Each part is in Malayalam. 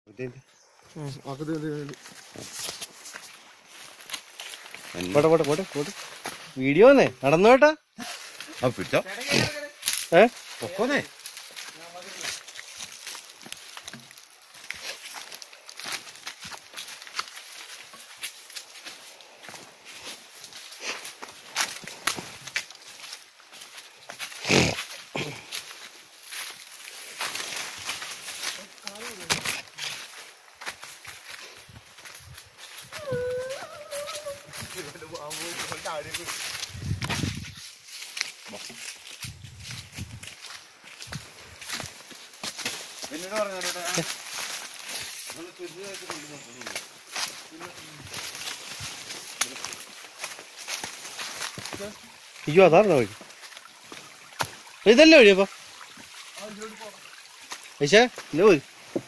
പോട്ടെ പോട്ടെ പോട്ടെ പോട്ടെ വീഡിയോ വന്നേ നടന്നു കേട്ടാ ആ പിടിച്ചോ ഏ പൊക്കോന്നേ എന്നോട് പറഞ്ഞു അയ്യോ അതാണ് വഴി ഇതല്ലേ വഴി അപ്പൊ ഐശേ ഇല്ല പോയി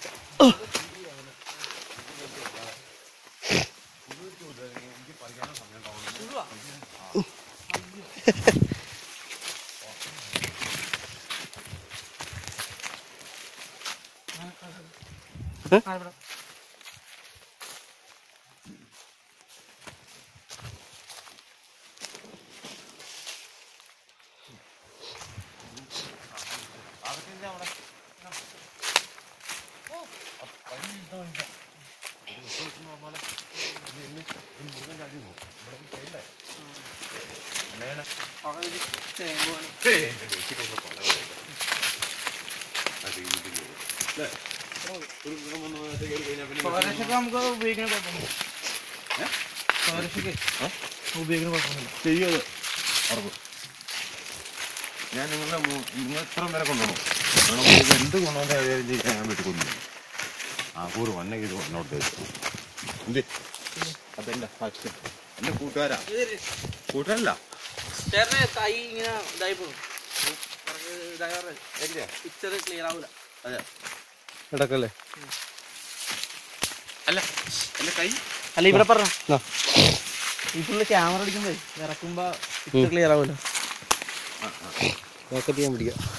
സ്വകാര്യക്ഷക്ക് നമുക്ക് ഉപയോഗിക്കുന്ന കുഴപ്പമൊന്നുമില്ല സ്വകാര്യക്ഷക്ക് ഉപയോഗിക്കുന്ന കുഴപ്പമൊന്നുമില്ല ചെയ്യത് ഉറപ്പ് ഞാൻ നിങ്ങളുടെ മൂ- നിങ്ങൾ ഇത്ര പേരെ കൊണ്ടുപോകണം നിങ്ങൾക്ക് എന്ത് കൊണ്ടുവന്ന കാര്യം ചെയ്യാൻ ഞാൻ വീട്ടിൽ കൊണ്ടു ആ കൂറ് വന്നെ ഇത് എന്നോട് എന്ത് അതെന്റെ സാക്ഷ്യം എന്റെ കൂട്ടുകാരാ കൂട്ടുകാരല്ല ചേട്ടനെ കൈ ഇങ്ങനെ ഇതായി പോകും ഇതാകാറ് പിക്ചർ ക്ലിയർ ആവൂല അതെ കിടക്കല്ലേ അല്ല എന്റെ കൈ അല്ല ഇവിടെ പറഞ്ഞ ആ. ഇപ്പൊ ക്യാമറ അടിക്കുമ്പോ ഇറക്കുമ്പോ പിക്ചർ ക്ലിയർ ആവൂല നോക്കത്ത് ഞാൻ പിടിക്കാം